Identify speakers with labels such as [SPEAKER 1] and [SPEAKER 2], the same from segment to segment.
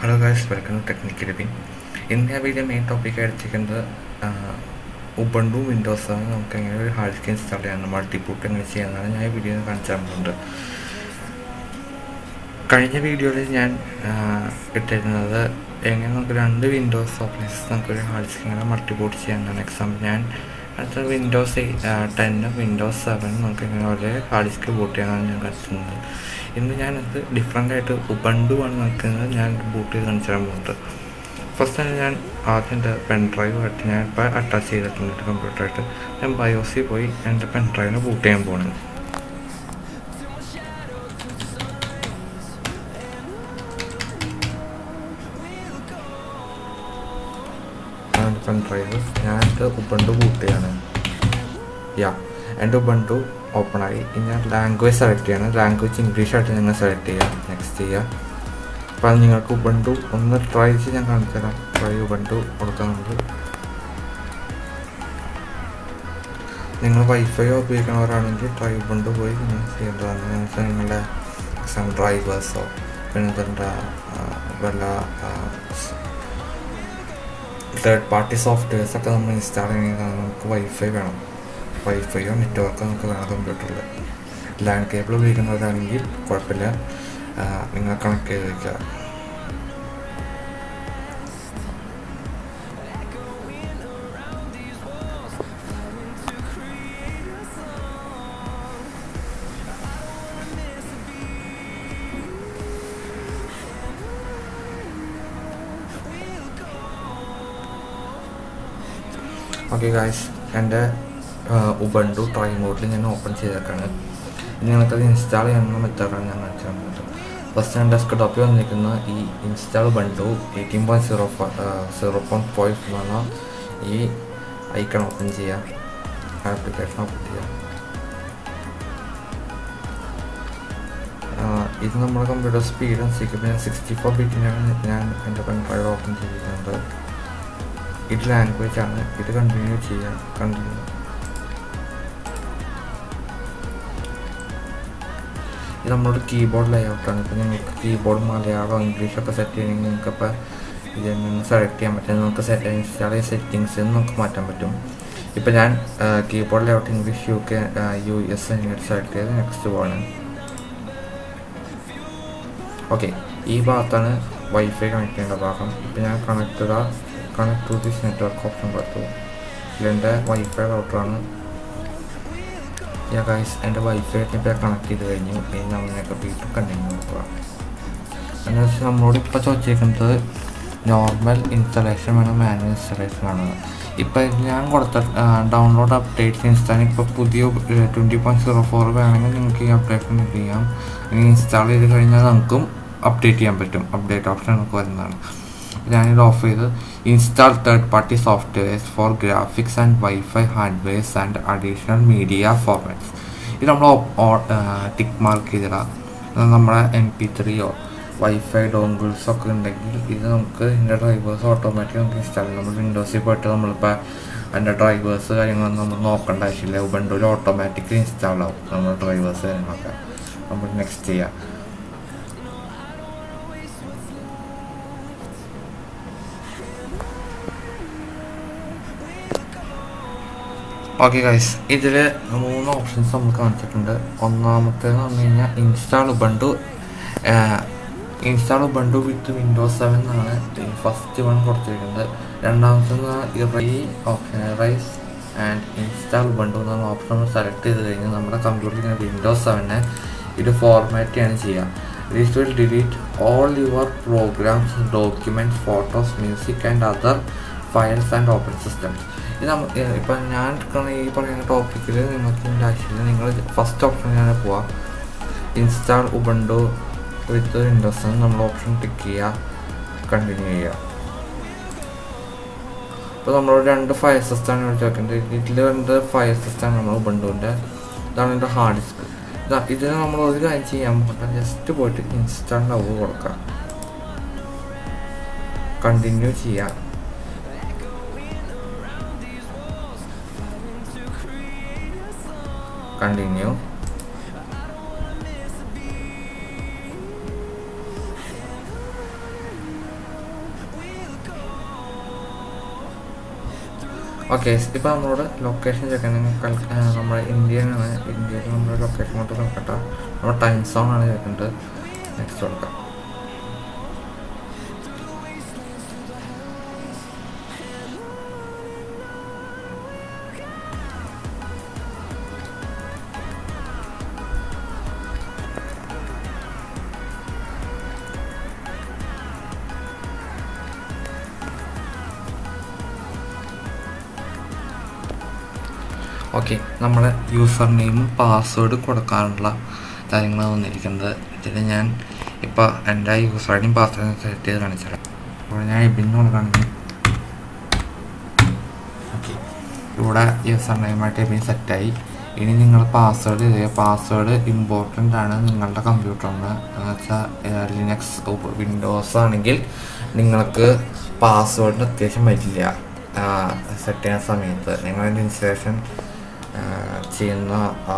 [SPEAKER 1] hello guys welcome to technical bin ഇന്ന് ഞാൻ video main topic എടുത്തിരിക്കുന്നത് ഉബണ്ടു വിൻഡോസ് നമുക്ക് എങ്ങനെ ഒരു ഹാർഡ് ഡിസ്ക് ഇൻസ്റ്റാൾ ചെയ്യാൻ മൾട്ടിബൂട്ട് എങ്ങനെ ചെയ്യാമെന്നാണ് ഞാൻ ഈ വീഡിയോ കാണിച്ചു തരുന്നുണ്ട് കഴിഞ്ഞ വീഡിയോയിൽ ഞാൻ ഇട്ടിരുന്നത് എങ്ങനെ നമുക്ക് രണ്ട് വിൻഡോസ് ഓപ്പറേഷൻസ് നമുക്കൊരു ഹാർഡ് ഡിസ്ക് എങ്ങനെ മൾട്ടിബൂട്ട് ചെയ്യാമെന്നാണ് എക്സാമ്പിൾ ഞാൻ അടുത്ത വിൻഡോസ് ടെന്നും വിൻഡോസ് സെവൻ നമുക്ക് ഇങ്ങനെ ഒരേ ഹാർഡ് ഡിസ്ക് ബൂട്ട് ചെയ്യാനാണ് ഞാൻ കത്തുന്നത് ഇന്ന് ഞാനത് ഡിഫറെൻ്റ് ആയിട്ട് ഉബണ്ടു ആണ് നിൽക്കുന്നത് ഞാൻ ബൂട്ട് ചെയ്ത് കാണിച്ചു തരാൻ പോകുന്നത് ഫസ്റ്റ് തന്നെ ഞാൻ ആദ്യം എൻ്റെ പെൻ ഡ്രൈവ് ആയിട്ട് ഞാൻ ഇപ്പോൾ അറ്റാച്ച് ചെയ്തിട്ടുണ്ട് കമ്പ്യൂട്ടറായിട്ട് ഞാൻ ബയോസിൽ പോയി എൻ്റെ പെൻ ഡ്രൈവിനെ ബൂട്ട് ചെയ്യാൻ പോകുന്നത് എൻ്റെ പെൻ ഡ്രൈവ് ഞാൻ എൻ്റെ ഉബണ്ടു ബൂട്ട് ചെയ്യാണ് യാ എൻ്റെ ഉബണ്ടു ഓപ്പൺ ആയി ഇനി ഞാൻ ലാംഗ്വേജ് സെലക്ട് ചെയ്യണം ലാംഗ്വേജ് ഇംഗ്ലീഷ് ആയിട്ട് നിങ്ങൾ സെലക്ട് ചെയ്യുക നെക്സ്റ്റ് ചെയ്യുക അപ്പോൾ അത് നിങ്ങൾക്ക് ഉബണ്ടു ഒന്ന് ട്രൈ ചെയ്ത് ഞാൻ കാണിച്ചു തരാം ട്രൈ ഉബണ്ടു കൊടുക്കുന്നുണ്ട് നിങ്ങൾ വൈഫൈ ഉപയോഗിക്കുന്നവരാണെങ്കിൽ ട്രൈ ഉബണ്ടു പോയി നിങ്ങൾ ചെയ്യേണ്ടതാണ് നിങ്ങൾക്ക് നിങ്ങളുടെ എക്സാം ഡ്രൈവേഴ്സോ പിന്നെ എന്താ വല്ല തേർഡ് പാർട്ടി സോഫ്റ്റ്വെയർസ് ഒക്കെ നമ്മൾ ഇൻസ്റ്റാൾ ചെയ്യണമെങ്കിൽ നമുക്ക് വൈഫൈ വേണം വൈഫൈയോ നെറ്റ്വർക്കോ നമുക്ക് വേണം കമ്പ്യൂട്ടറിൽ ലാൻഡ് കേബിൾ ഉപയോഗിക്കുന്നവരാണെങ്കിൽ കുഴപ്പമില്ല നിങ്ങൾ കണക്ട് ചെയ്ത് വയ്ക്കുക ഓക്കെ ഗായ്സ് എൻ്റെ ഉബണ്ടു ട്രൈ മോഡിൽ ഞാൻ ഓപ്പൺ ചെയ്തേക്കാണ് ഇനി നിങ്ങൾക്കത് ഇൻസ്റ്റാൾ ചെയ്യാനുള്ള മെത്തേഡാണ് ഞാൻ കാണിച്ചു തന്നത് ഫസ്റ്റ് ഞാൻ ഡെസ്ക് ടോപ്പിൽ വന്നിരിക്കുന്ന ഈ install Ubuntu eighteen point zero zero point five എന്ന ഈ ഐക്കൺ ഓപ്പൺ ചെയ്യാം ആപ്ലിക്കേഷൻ ഓപ്പൺ ചെയ്യാം ഇത് നമ്മുടെ കമ്പ്യൂട്ടർ സ്പീഡ് അനുസരിക്കുമ്പോൾ ഞാൻ സിക്സ്റ്റി ഫോർ ബിറ്റിനാണ് ഞാൻ എൻ്റെ പെൻ ഡ്രൈവ് ഓപ്പൺ ചെയ്തിരിക്കുന്നത് ഇത് ലാംഗ്വേജ് ആണ് ഇത് കണ്ടിന്യൂ ചെയ്യാം കണ്ടിന്യൂ ഇത് നമ്മുടെ കീബോർഡ് ലേഔട്ടാണ് ഇപ്പോൾ നിങ്ങൾക്ക് കീബോർഡ് മലയാളം ഇംഗ്ലീഷൊക്കെ സെറ്റ് ചെയ്യണമെങ്കിൽ നിങ്ങൾക്ക് ഇപ്പോൾ ഇതിൽ നിന്ന് സെലക്ട് ചെയ്യാൻ പറ്റും നമുക്ക് സെറ്റ് ഇൻസ്റ്റാൾ ചെയ്ത സെറ്റിങ്സ് നമുക്ക് മാറ്റാൻ പറ്റും ഇപ്പോൾ ഞാൻ keyboard layout English U K U S എന്നിട്ട് സെലക്ട് ചെയ്ത് നെക്സ്റ്റ് പോവാണ് ഓക്കെ ഈ ഭാഗത്താണ് വൈഫൈ കണക്ട് ചെയ്യേണ്ട ഭാഗം ഇപ്പോൾ ഞാൻ കണക്ട് ചെയ്ത connect to this network option കൊടുത്തു ഇതിൻ്റെ വൈഫൈ റൗട്ടറാണ് യാ ഗൈസ് എൻ്റെ വൈഫൈ ഇപ്പോൾ കണക്ട് ചെയ്ത് കഴിഞ്ഞു ഇനി നമ്മളിനൊക്കെ വീട്ടിൽ കണ്ടിന്യൂ നോക്കുക എന്ന് വെച്ചാൽ നമ്മളോട് ഇപ്പോൾ ചോദിച്ചിരിക്കുന്നത് നോർമൽ ഇൻസ്റ്റലേഷൻ വേണം മാനുവൽ ഇൻസ്റ്റലേഷൻ ആണ് ഇപ്പോൾ ഞാൻ കൊടുത്ത ഡൗൺലോഡ് അപ്ഡേറ്റ് ഇൻസ്റ്റാൾ ഇപ്പോൾ പുതിയ ട്വൻറ്റി പോയിൻറ്റ് സീറോ ഫോർ വേണമെങ്കിൽ നിങ്ങൾക്ക് ഈ അപ്ഡേഷൻ ചെയ്യാം ഇനി ഇൻസ്റ്റാൾ ചെയ്ത് കഴിഞ്ഞാൽ നമുക്കും അപ്ഡേറ്റ് ചെയ്യാൻ പറ്റും അപ്ഡേറ്റ് ഓപ്ഷൻ നമുക്ക് വരുന്നതാണ് ഞാനിത് ഓഫ് ചെയ്ത് install third party softwares for graphics and wifi hardwares and additional media formats ഇത് നമ്മൾ ടിക്ക് മാർക്ക് ചെയ്തിടാം നമ്മുടെ എം പി ത്രീയോ വൈഫൈ ഡോങ്കിൾസ് ഒക്കെ ഉണ്ടെങ്കിൽ ഇത് നമുക്ക് ഇതിൻ്റെ ഡ്രൈവേഴ്സ് ഓട്ടോമാറ്റിക് നമുക്ക് ഇൻസ്റ്റാൾ ചെയ്യാം നമ്മൾ വിൻഡോസിൽ പോയിട്ട് നമ്മളിപ്പോൾ അതിൻ്റെ ഡ്രൈവേഴ്സ് കാര്യങ്ങളൊന്നും നമ്മൾ നോക്കേണ്ട ആവശ്യമില്ല ഉബണ്ടോയിൽ ഓട്ടോമാറ്റിക്കലി ഇൻസ്റ്റാൾ ആവും നമ്മുടെ ഡ്രൈവേഴ്സ് കാര്യങ്ങളൊക്കെ നമ്മൾ നെക്സ്റ്റ് ചെയ്യാം ഓക്കെ ഗൈസ് ഇതിൽ മൂന്ന് ഓപ്ഷൻസ് നമുക്ക് കാണിച്ചിട്ടുണ്ട് ഒന്നാമത്തേന്ന് പറഞ്ഞു കഴിഞ്ഞാൽ install Ubuntu install Ubuntu with Windows seven എന്നാണ് ഫസ്റ്റ് വൺ കൊടുത്തിരിക്കുന്നത് രണ്ടാമത്തെ ഇറൈ option erase and install Ubuntu എന്ന ഓപ്ഷൻ സെലക്ട് ചെയ്ത് കഴിഞ്ഞാൽ നമ്മുടെ കമ്പ്യൂട്ടറിൽ വിൻഡോസ് സെവനെ ഇത് ഫോർമാറ്റ് ചെയ്യാണ് ചെയ്യുക this will delete all your programs documents photos music and other files and operating systems ഇത് നമുക്ക് ഇപ്പം ഞാൻ എടുക്കുന്ന ഈ പറയുന്ന ടോപ്പിക്കിൽ നിങ്ങൾക്ക് ഇതിൻ്റെ ആവശ്യമില്ല നിങ്ങൾ ഫസ്റ്റ് ഓപ്ഷൻ ഞാൻ പോവാം ഇൻസ്റ്റാൾ ഉബണ്ടോ വിത്ത് വിൻഡോസ് നമ്മൾ ഓപ്ഷൻ ടിക്ക് ചെയ്യുക കണ്ടിന്യൂ ചെയ്യുക ഇപ്പോൾ നമ്മൾ രണ്ട് ഫയൽ സിസ്റ്റമാണ് ഇവിടെ ചോദിക്കുന്നത് ഇതിൽ രണ്ട് ഫയൽ സിസ്റ്റമാണ് നമ്മൾ ഉബണ്ടുവിൻ്റെ ഇതാണ് എൻ്റെ ഹാർഡ് ഡിസ്ക് ഇതാ ഇത് നമ്മൾ ഒരു കാര്യം ചെയ്യാൻ പോകട്ടെ ജസ്റ്റ് പോയിട്ട് ഇൻസ്റ്റാൾ ലവ് കൊടുക്കാം കണ്ടിന്യൂ ചെയ്യാം കണ്ടിന്യൂ ഓക്കെ ഇപ്പോൾ നമ്മളോട് ലൊക്കേഷൻ ചെക്കാൻ നിങ്ങൾ നമ്മുടെ ഇന്ത്യയിലാണ് ഇന്ത്യയിൽ നമ്മുടെ ലൊക്കേഷൻ കൊണ്ട് നോക്കട്ടെ നമ്മുടെ ടൈം സോൺ ആണ് ചോദിക്കേണ്ടത് നെക്സ്റ്റ് കൊടുക്കാം ഓക്കെ നമ്മുടെ യൂസർ നെയിമും പാസ്വേഡ് കൊടുക്കാനുള്ള കാര്യങ്ങൾ വന്നിരിക്കുന്നത് ഇതിൽ ഞാൻ ഇപ്പോൾ എൻ്റെ യൂസർ ഐ ഡിയും പാസ്വേഡും സെറ്റ് ചെയ്ത് കാണിച്ചത് അപ്പോൾ ഞാൻ ഇബിന്ന് കൊടുക്കുകയാണെങ്കിൽ ഓക്കെ ഇവിടെ യൂസർ നെയിമായിട്ട് എബിൻ സെറ്റായി ഇനി നിങ്ങൾ പാസ്വേഡ് ചെയ്യുക പാസ്വേഡ് ഇമ്പോർട്ടൻ്റ് ആണ് നിങ്ങളുടെ കമ്പ്യൂട്ടറിന് എന്ന് വെച്ചാൽ ലിനക്സ് വിൻഡോസ് ആണെങ്കിൽ നിങ്ങൾക്ക് പാസ്വേഡിന് അത്യാവശ്യം വരില്ല സെറ്റ് ചെയ്യുന്ന സമയത്ത് നിങ്ങളുടെ ഇൻസ്റ്റലേഷൻ ചെയ്യുന്ന ആ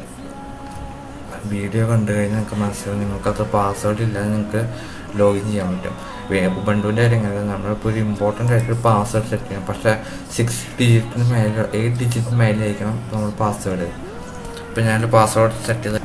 [SPEAKER 1] വീഡിയോ കണ്ടു കഴിഞ്ഞാൽ നിങ്ങൾക്ക് മനസ്സിലാവും നിങ്ങൾക്കത് പാസ്വേഡ് ഇല്ലാതെ നിങ്ങൾക്ക് ലോഗിൻ ചെയ്യാൻ പറ്റും ഉബണ്ടുവിൻ്റെ കാര്യങ്ങളിൽ നമ്മളിപ്പോൾ ഒരു ഇമ്പോർട്ടൻ്റ് ആയിട്ട് പാസ്വേഡ് സെറ്റ് ചെയ്യണം പക്ഷേ സിക്സ് ഡിജിറ്റിന് മേലെ എയ്റ്റ് ഡിജിറ്റിന് മേലെയായിരിക്കണം നമ്മൾ പാസ്വേഡ് ഇപ്പം ഞാൻ പാസ്വേഡ് സെറ്റ് ചെയ്ത്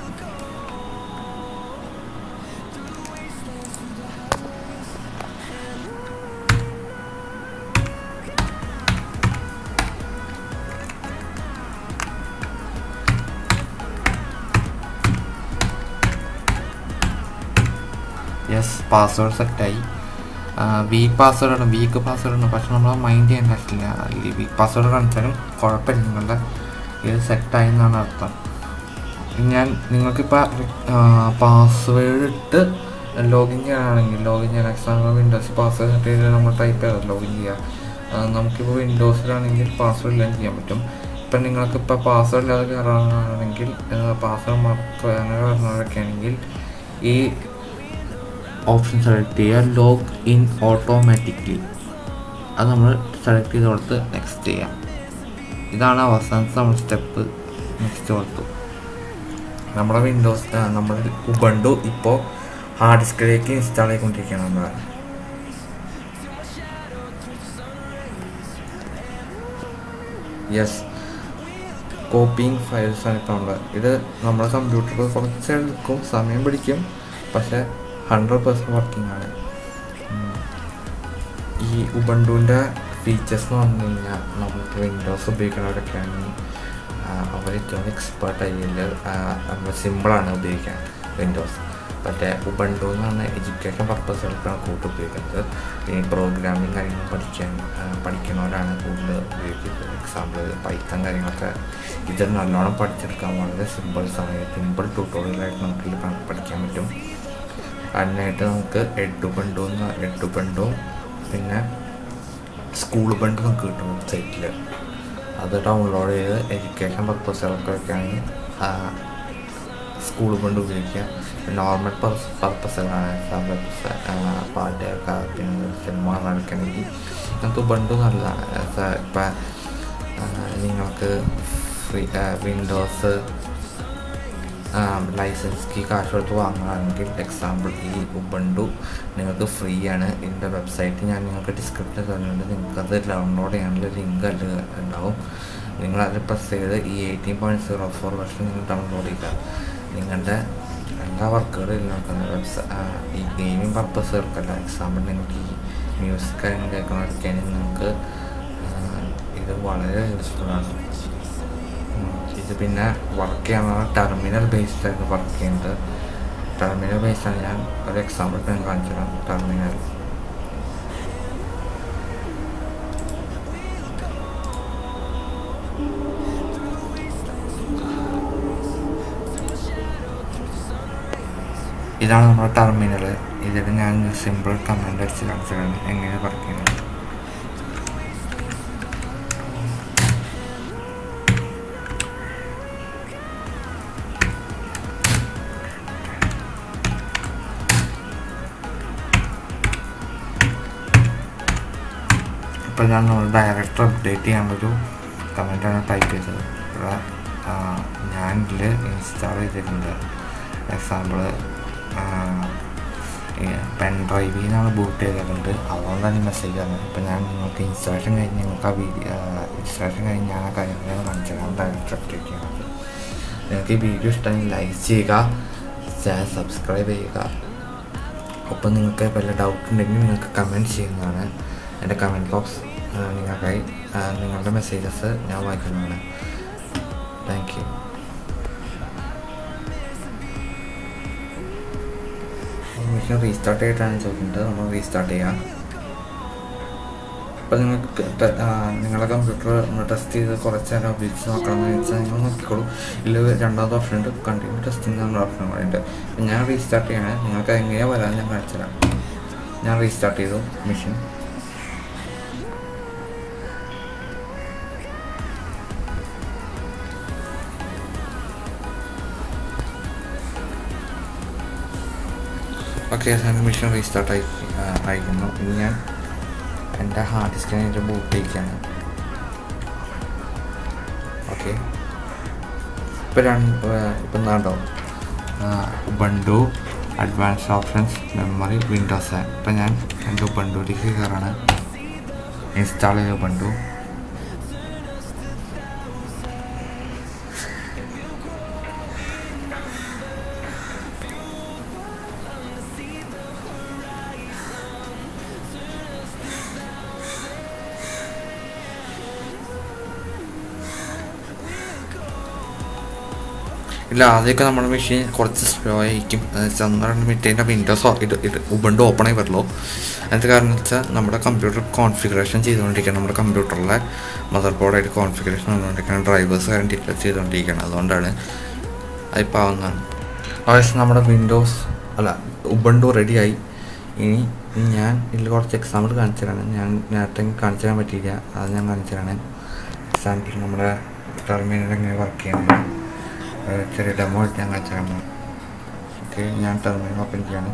[SPEAKER 1] യെസ് പാസ്വേഡ് സെറ്റായി വീക്ക് പാസ്വേഡ് ആണ് വീക്ക് പാസ്വേഡ് ആണ് പക്ഷെ നമ്മൾ മൈൻഡ് ചെയ്യാൻ പറ്റില്ല ഈ വീക്ക് പാസ്വേഡ് കാണിച്ചാലും കുഴപ്പമില്ല നിങ്ങളുടെ ഇത് സെറ്റായി എന്നാണ് അർത്ഥം ഞാൻ നിങ്ങൾക്കിപ്പോൾ പാസ്വേഡ് ഇട്ട് ലോഗിൻ ചെയ്യാനാണെങ്കിൽ ലോഗിൻ ചെയ്യാൻ എക്സാമ്പിൾ വിൻഡോസ് പാസ്വേഡ് സെറ്റ് ചെയ്ത് നമ്മൾ ടൈപ്പ് ചെയ്താൽ ലോഗിൻ ചെയ്യുക നമുക്കിപ്പോൾ വിൻഡോസിലാണെങ്കിൽ പാസ്വേഡ് ഇല്ലാതെ ചെയ്യാൻ പറ്റും ഇപ്പം നിങ്ങൾക്കിപ്പോൾ പാസ്വേഡ് ഇല്ലാതെ കയറാനാണെങ്കിൽ പാസ്വേഡ് മറക്കുക അങ്ങനെ പറഞ്ഞവരൊക്കെ ആണെങ്കിൽ ഈ ഓപ്ഷൻ സെലക്ട് ചെയ്യുക ലോഗ് ഇൻ ഓട്ടോമാറ്റിക്കലി അത് നമ്മൾ സെലക്ട് ചെയ്ത് കൊടുത്ത് നെക്സ്റ്റ് ചെയ്യാം ഇതാണ് അവസാനത്തെ നമ്മൾ സ്റ്റെപ്പ് നെക്സ്റ്റ് കൊടുത്തു നമ്മുടെ വിൻഡോസ് നമ്മുടെ ഉബണ്ടു ഇപ്പോൾ ഹാർഡ് ഡിസ്കിലേക്ക് ഇൻസ്റ്റാൾ ചെയ്തുകൊണ്ടിരിക്കുകയാണ് നമ്മൾ യെസ് കോപ്പിങ് ഫയൽസ് ആണ് ഇപ്പോൾ ഉള്ളത് ഇത് നമ്മുടെ കമ്പ്യൂട്ടറിൽ കുറച്ച് എടുക്കും സമയം പിടിക്കും പക്ഷേ ഹൺഡ്രഡ് പെർസെൻറ്റ് വർക്കിംഗ് ആണ് ഈ ഉബണ്ടുവിൻ്റെ ഫീച്ചേഴ്സ് എന്ന് പറഞ്ഞു കഴിഞ്ഞാൽ നമുക്ക് വിൻഡോസ് ഉപയോഗിക്കുന്നവരൊക്കെയാണെങ്കിൽ അവർ ഏറ്റവും എക്സ്പേർട്ട് ആയിരിക്കില്ല നമ്മൾ സിമ്പിളാണ് ഉപയോഗിക്കാൻ വിൻഡോസ് പക്ഷേ ഉബണ്ടു എന്ന് പറഞ്ഞാൽ എഡ്യൂക്കേഷൻ പർപ്പസുകൾക്കാണ് കൂടുതൽ ഉപയോഗിക്കുന്നത് ഈ പ്രോഗ്രാമിങ് കാര്യങ്ങൾ പഠിക്കാൻ പഠിക്കുന്നവരാണ് കൂടുതൽ ഉപയോഗിക്കുന്നത് എക്സാമ്പിൾ പൈത്തൻ കാര്യങ്ങളൊക്കെ ഇത് നല്ലോണം പഠിച്ചെടുക്കാൻ വളരെ സിമ്പിൾ സമയം സിമ്പിൾ ട്യൂട്ടോറിയലായിട്ട് നമുക്ക് പഠിക്കാൻ പറ്റും അതിനായിട്ട് നമുക്ക് എഡു ബണ്ടും എഡു ബണ്ടും പിന്നെ സ്കൂൾ ബണ്ട് നമുക്ക് കിട്ടും വെബ്സൈറ്റിൽ അത് ഡൗൺലോഡ് ചെയ്ത് എഡ്യൂക്കേഷൻ പർപ്പസുകൾക്കൊക്കെയാണ് സ്കൂൾ ബണ്ട് ഉപയോഗിക്കുക നോർമൽ പർപ്പസുകളാണ് പാട്ടൊക്കെ പിന്നെ സിനിമ നടക്കണമെങ്കിൽ ഇങ്ങനത്തെ ബണ്ട് നല്ലതാണ് ഇപ്പം നിങ്ങൾക്ക് ഫ്രീ വിൻഡോസ് ലൈസൻസ് കീ കാശ് കൊടുത്ത് വാങ്ങുകയാണെങ്കിൽ എക്സാമ്പിൾ ഈ ഉബണ്ടു നിങ്ങൾക്ക് ഫ്രീ ആണ് ഇതിൻ്റെ വെബ്സൈറ്റ് ഞാൻ നിങ്ങൾക്ക് ഡിസ്ക്രിപ്ഷൻ തരുന്നുണ്ട് നിങ്ങൾക്ക് അത് ഡൗൺലോഡ് ചെയ്യാനുള്ള ലിങ്ക് അതിൽ ഉണ്ടാവും നിങ്ങൾ അതിൽ പ്രസ് ചെയ്ത് ഈ eighteen point zero four version നിങ്ങൾ ഡൗൺലോഡ് ചെയ്യുക നിങ്ങളുടെ എല്ലാ വർക്കുകളും നോക്കുന്ന വെബ്സൈ ഈ ഗെയിമിംഗ് പർപ്പസുകൾക്കല്ല എക്സാമ്പിൾ നിങ്ങൾക്ക് ഈ മ്യൂസിക് കാര്യങ്ങൾ കേൾക്കുന്നവർക്കാണെങ്കിൽ നിങ്ങൾക്ക് ഇത് വളരെ യൂസ്ഫുൾ ആണ് ഇത് പിന്നെ വർക്ക് ചെയ്യാനുള്ള ടെർമിനൽ ബേസ്ഡ് ആയിട്ട് വർക്ക് ചെയ്യുന്നത് ടെർമിനൽ ബേസ്ഡാണ് ഞാൻ ഒരു എക്സാമ്പിൾ ഞാൻ കാണിച്ചു തരാം ടെർമിനൽ ഇതാണ് നമ്മുടെ ടെർമിനൽ ഇതിൽ ഞാൻ സിമ്പിൾ കമാൻഡ് അടിച്ച് കാണിച്ചതാണ് എങ്ങനെ വർക്ക് ചെയ്യുന്നത് ഇപ്പോൾ ഞാൻ നമ്മൾ ഡയറക്ടർ അപ്ഡേറ്റ് ചെയ്യാനുള്ളൊരു കമൻറ്റാണ് ടൈപ്പ് ചെയ്തത് ഇവിടെ ഞാൻ ഇതിൽ ഇൻസ്റ്റാൾ ചെയ്തിട്ടുണ്ട് എക്സാമ്പിൾ പെൻ ഡ്രൈവിൽ നിന്നാണ് ബൂട്ട് ചെയ്തിട്ടുണ്ട് അതുകൊണ്ടാണ് ഈ മെസ്സേജ് വന്നത് ഇപ്പം ഞാൻ നിങ്ങൾക്ക് ഇൻസ്റ്റാളേഷൻ കഴിഞ്ഞ് നിങ്ങൾക്ക് ആ വീഡിയോ ഇൻസ്റ്റാളേഷൻ കഴിഞ്ഞ് ഞാൻ ആ കാര്യങ്ങൾ കാണിച്ചാൽ ഡയറക്റ്റ് അപ്ഡേറ്റ് ചെയ്യുന്നത് നിങ്ങൾക്ക് ഈ വീഡിയോ ഇഷ്ടമെങ്കിൽ ലൈക്ക് ചെയ്യുക ചാനൽ സബ്സ്ക്രൈബ് ചെയ്യുക ഒപ്പം നിങ്ങൾക്ക് വല്ല ഡൗട്ട് ഉണ്ടെങ്കിൽ നിങ്ങൾക്ക് കമൻറ്റ് ചെയ്യുന്നതാണ് എൻ്റെ കമൻറ്റ് ബോക്സ് നിങ്ങൾക്കായി ആ, നിങ്ങളുടെ മെസ്സേജസ് ഞാൻ വായിക്കുന്നതാണ് താങ്ക് യു മിഷൻ റീസ്റ്റാർട്ട് ചെയ്തിട്ടാണ് ചോദിക്കുന്നത് നമ്മൾ റീസ്റ്റാർട്ട് ചെയ്യാം അപ്പോൾ നിങ്ങൾക്ക് ടെ- ആ, നിങ്ങളുടെ കമ്പ്യൂട്ടർ ടെസ്റ്റ് ചെയ്ത് കുറച്ച് നേരം ഉപയോഗിച്ച് നോക്കണമെന്ന് വെച്ചാൽ നിങ്ങൾ നോക്കിക്കോളൂ ഇതിൽ രണ്ടാമത്തെ ഓപ്ഷൻ ഉണ്ട് കണ്ടിന്യൂ ടെസ്റ്റിംഗ് എന്നുള്ള ഓപ്ഷൻ കൂടെ ഉണ്ട് അപ്പോൾ ഞാൻ റീസ്റ്റാർട്ട് ചെയ്യണേ നിങ്ങൾക്ക് എങ്ങനെയാണ് വരാൻ ഞാൻ കാണിച്ചു തരാം ഞാൻ റീസ്റ്റാർട്ട് ചെയ്തു മെഷീൻ ഓക്കെ മെഷീൻ റീസ്റ്റാർട്ട് ആയി ആ, ആയിരുന്നു ഇനി ഞാൻ എൻ്റെ ഹാർഡ് ഡിസ്കിനെ എൻ്റെ ബൂട്ട് ചെയ്യിക്കുകയാണ് ഓക്കെ ഇപ്പം രണ്ട് ഇപ്പം എന്താണ്ടോ Ubuntu advanced options memory Windows ഇപ്പം ഞാൻ എൻ്റെ ഉബണ്ടുവിലേക്ക് കയറാണ് ഇൻസ്റ്റാൾ ചെയ്ത ഉബണ്ടു ഇല്ല ആദ്യമൊക്കെ നമ്മുടെ മെഷീൻ കുറച്ച് സ്ലോ ആയിരിക്കും എന്ന് വെച്ചാൽ ഒന്ന് രണ്ട് മിനിറ്റ് അതിൻ്റെ വിൻഡോസ് ഇത് ഇത് ഉബണ്ട് ഓപ്പൺ ആയി വരുള്ളൂ അതിൻ്റെ കാരണം എന്ന് വെച്ചാൽ നമ്മുടെ കമ്പ്യൂട്ടർ കോൺഫിഗറേഷൻ ചെയ്തുകൊണ്ടിരിക്കുകയാണ് നമ്മുടെ കമ്പ്യൂട്ടറിലെ മദർ ബോർഡായിട്ട് കോൺഫിഗറേഷൻ വന്നുകൊണ്ടിരിക്കുകയാണ് ഡ്രൈവേഴ്സ് കാര്യം ഡീറ്റെയിൽസ് ചെയ്തുകൊണ്ടിരിക്കുകയാണ് അതുകൊണ്ടാണ് അതിപ്പോൾ ആവുന്നതാണ് ആവശ്യം നമ്മുടെ വിൻഡോസ് അല്ല ഉബണ്ടു റെഡിയായി ഇനി ഇനി ഞാൻ ഇതിൽ കുറച്ച് എക്സാമ്പിൾ കാണിച്ചു തരാണ് ഞാൻ നേരത്തെ കാണിച്ചു തരാൻ പറ്റിയില്ല അത് ഞാൻ കാണിച്ചു തരാണ് എക്സാമ്പിൾ നമ്മുടെ ടെർമിനൽ എങ്ങനെ വർക്ക് ചെയ്യണം ഒരു ചെറിയ ഡെമോ ആയിട്ട് ഞാൻ കാണിച്ചു തരാം ഓക്കെ ഞാൻ ടെർമിനൽ ഓപ്പൺ ചെയ്യാണ്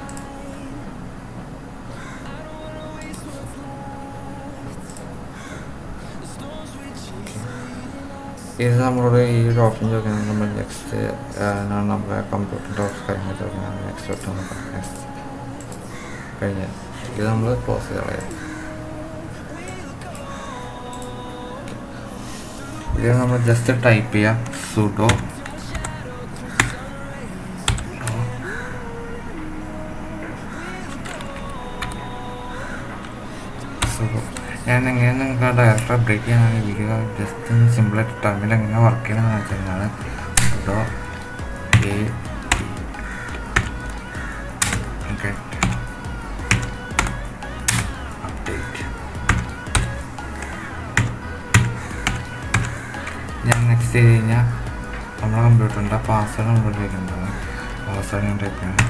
[SPEAKER 1] ഇത് നമ്മളോട് ഈ ഒരു ഓപ്ഷൻ ചോദിക്കുന്നത് നമ്മൾ നെക്സ്റ്റ് നമ്മുടെ കമ്പ്യൂട്ടറിൻ്റെ ഓപ്ഷൻ കാര്യങ്ങൾ ചോദിക്കുന്നത് നെക്സ്റ്റ് തൊട്ട് നോക്കാം നെക്സ്റ്റ് കഴിഞ്ഞ ഇത് നമ്മൾ ക്ലോസ് ചെയ്ത് കളയാം ഇത് നമ്മൾ ജസ്റ്റ് ടൈപ്പ് ചെയ്യാം സുഡോ സുഡോ ഞാൻ എങ്ങനെ നിങ്ങൾക്ക് ഡയറക്റ്റ് അപ്ഡേറ്റ് ചെയ്യാനാണ് വീഡിയോ ജസ്റ്റ് സിമ്പിളായിട്ട് ടർമിൽ എങ്ങനെ വർക്ക് ചെയ്യണമെന്ന് വെച്ചിരുന്നാണ് സുഡോ എ ഗെറ്റ് അപ്ഡേറ്റ് ഞാൻ നെക്സ്റ്റ് ചെയ്ത് കഴിഞ്ഞാൽ നമ്മുടെ കമ്പ്യൂട്ടറിൻ്റെ പാസ്വേഡ് നമ്മൾ വരുന്നത് പാസ്വേഡ് ഞാൻ ടൈപ്പ് ചെയ്യണം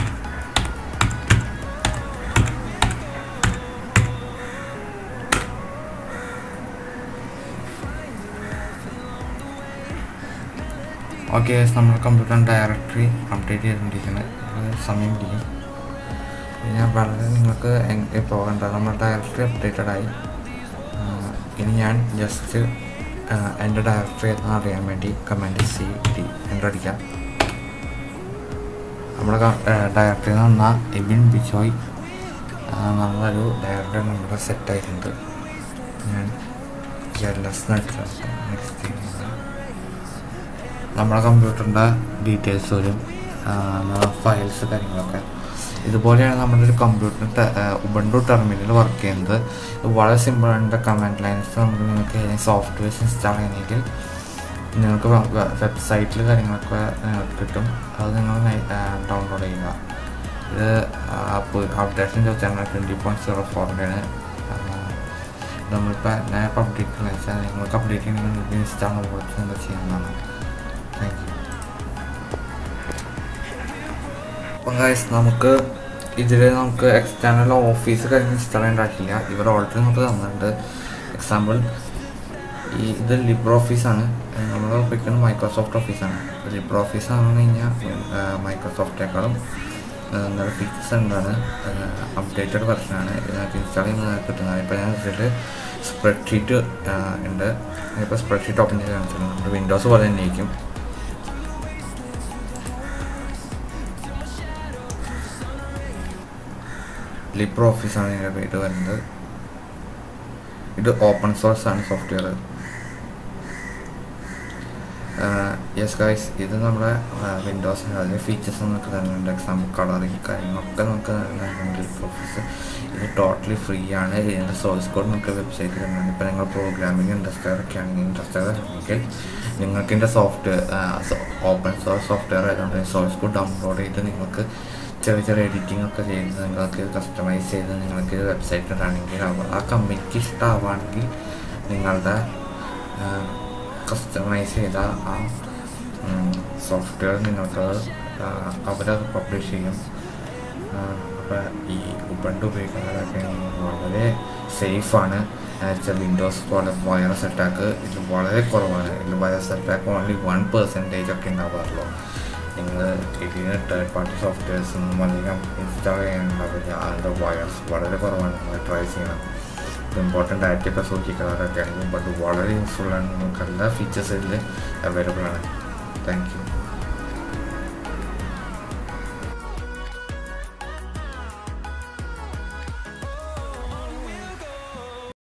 [SPEAKER 1] ഓക്കെ നമ്മുടെ കമ്പ്യൂട്ടറിൻ്റെ ഡയറക്ടറി അപ്ഡേറ്റ് ചെയ്തുകൊണ്ടിരിക്കുന്നത് അത് സമയം പിടിക്കും ഞാൻ വളരെ നിങ്ങൾക്ക് എങ് പോകേണ്ട നമ്മുടെ ഡയറക്ടറി അപ്ഡേറ്റഡ് ആയി ആ, ഇനി ഞാൻ ജസ്റ്റ് എൻ്റെ ഡയറക്ടറി എന്ന് അറിയാൻ വേണ്ടി കമൻറ്റ് സി ഡി എൻ്റർ അടിക്കാം നമ്മുടെ ഡയറക്ടറി എന്ന് പറഞ്ഞാൽ എബിൻ ബിജോയ് ആ, നമ്മളൊരു ഡയറക്ടറി നമ്മുടെ സെറ്റായിട്ടുണ്ട് ഞാൻ ജെല്ലസ് നെക്സ്റ്റ് നമ്മുടെ കമ്പ്യൂട്ടറിൻ്റെ ഡീറ്റെയിൽസ് വരും ഫയൽസ് കാര്യങ്ങളൊക്കെ ഇതുപോലെയാണ് നമ്മുടെ ഒരു കമ്പ്യൂട്ടർ ഉബണ്ടു ടെർമിനൽ വർക്ക് ചെയ്യുന്നത് ഇത് വളരെ സിമ്പിളാണ് ഇതിൻ്റെ കമാൻഡ് ലൈൻസ് നമുക്ക് നിങ്ങൾക്ക് സോഫ്റ്റ്വെയർസ് ഇൻസ്റ്റാൾ ചെയ്യണമെങ്കിൽ നിങ്ങൾക്ക് വെബ്സൈറ്റിൽ കാര്യങ്ങളൊക്കെ നിങ്ങൾക്ക് കിട്ടും അത് നിങ്ങൾ ഡൗൺലോഡ് ചെയ്യുക ഇത് അപ്ഡേഷൻ ചോദിച്ചാൽ ട്വൻറ്റി പോയിൻറ്റ് സീറോ ഫോറിൻ്റെയാണ് നമ്മളിപ്പോൾ ഞാൻ ഇപ്പോൾ അപ്ഡേറ്റ് ചെയ്യുന്നത് വെച്ചാൽ നിങ്ങൾക്ക് അപ്ഡേറ്റ് ചെയ്യണമെങ്കിൽ നിങ്ങൾക്ക് ഇൻസ്റ്റാൾ കൊടുത്ത് നിങ്ങൾക്ക് ചെയ്യാവുന്നതാണ് താങ്ക് യു അപ്പം ഗൈസ് നമുക്ക് ഇതിൽ നമുക്ക് എക്സ്റ്റേണൽ ഓഫീസ് കഴിഞ്ഞ് ഇൻസ്റ്റാൾ ചെയ്യേണ്ട ആവശ്യമില്ല ഇവർ ഓൾറെഡി നമുക്ക് തന്നിട്ടുണ്ട് എക്സാമ്പിൾ ഈ ഇത് ലിബ്രോ ഓഫീസാണ് നമ്മൾ ഉപയോഗിക്കുന്നത് മൈക്രോസോഫ്റ്റ് ഓഫീസാണ് ലിബ്രോ ഓഫീസ് ആണെന്ന് കഴിഞ്ഞാൽ മൈക്രോസോഫ്റ്റേക്കാളും നല്ല ഫീച്ചേഴ്സ് ഉണ്ടാണ് അപ്ഡേറ്റഡ് വെർഷനാണ് ഇതിനകത്ത് ഇൻസ്റ്റാൾ ചെയ്യുന്നത് കിട്ടുന്നത് ഇപ്പോൾ ഞാൻ ഇതിൽ സ്പ്രെഡ്ഷീറ്റ് ഉണ്ട് ഇപ്പോൾ സ്പ്രെഡ്ഷീറ്റ് ഓപ്പൺ ചെയ്ത് കാണിച്ചിട്ടുണ്ട് നമ്മുടെ വിൻഡോസ് പോലെ തന്നെ ആയിരിക്കും ലിബ്രോ ഓഫീസാണ് ഇതിൻ്റെ പേര് വരുന്നത് ഇത് ഓപ്പൺ സോഴ്സ് ആണ് സോഫ്റ്റ്വെയർ യെസ് ഗൈസ് ഇത് നമ്മുടെ വിൻഡോസ് അതിൻ്റെ ഫീച്ചേഴ്സ് നമുക്ക് തരുന്നുണ്ട് എക്സാമ്പിൾ കളറിങ് കാര്യങ്ങളൊക്കെ നമുക്ക് തരുന്നുണ്ട് ലിബ്രോ ഓഫീസ് ഇത് ടോട്ടലി ഫ്രീ ആണ് ഇതിൻ്റെ സോഴ്സ് കോഡ് നമുക്ക് വെബ്സൈറ്റിൽ തരുന്നുണ്ട് ഇപ്പോൾ നിങ്ങൾ പ്രോഗ്രാമിംഗ് ഇൻട്രസ്റ്റഡ് ഒക്കെ ആണെങ്കിൽ ഇൻട്രസ്റ്റഡ് ആണെങ്കിൽ നിങ്ങൾക്ക് ഇതിൻ്റെ സോഫ്റ്റ്വെയർ ഓപ്പൺ സോഴ്സ് സോഫ്റ്റ്വെയർ ആയതുകൊണ്ട് സോഴ്സ് കോഡ് ഡൗൺലോഡ് ചെയ്ത് നിങ്ങൾക്ക് ചെറിയ ചെറിയ എഡിറ്റിംഗ് ഒക്കെ ചെയ്ത് നിങ്ങൾക്ക് കസ്റ്റമൈസ് ചെയ്ത് നിങ്ങൾക്ക് വെബ്സൈറ്റ് ഇടാണെങ്കിൽ ആ കമ്പനിക്ക് ഇഷ്ടമാവുകയാണെങ്കിൽ നിങ്ങളുടെ കസ്റ്റമൈസ് ചെയ്ത ആ സോഫ്റ്റ്വെയർ നിങ്ങൾക്ക് അവരത് പബ്ലിഷ് ചെയ്യും അപ്പോൾ ഈ ഉബണ്ട് ഉപയോഗിക്കുന്നതൊക്കെ വളരെ സേഫാണ് വെച്ചാൽ വിൻഡോസ് പോലെ വൈറസ് അറ്റാക്ക് ഇത് വളരെ കുറവാണ് ഇതിൽ virus attack only one percentage ഒക്കെ ഉണ്ടാവാറുള്ളൂ നിങ്ങൾ ഇതിന് തേർഡ് പാർട്ടി സോഫ്റ്റ്വെയർസ് ഒന്നും അധികം ഇൻസ്റ്റാൾ ചെയ്യാനുണ്ടാവില്ല അതിൻ്റെ വൈറസ് വളരെ കുറവാണ് നിങ്ങൾ ട്രൈ ചെയ്യണം ഇമ്പോർട്ടൻ്റ് ആയിട്ടൊക്കെ സൂക്ഷിക്കാറൊക്കെ ആണെങ്കിൽ ബട്ട് വളരെ യൂസ്ഫുൾ ആണ് നമുക്ക് എല്ലാ ഫീച്ചേഴ്സ് ഇതിൽ അവൈലബിൾ ആണ് താങ്ക് യു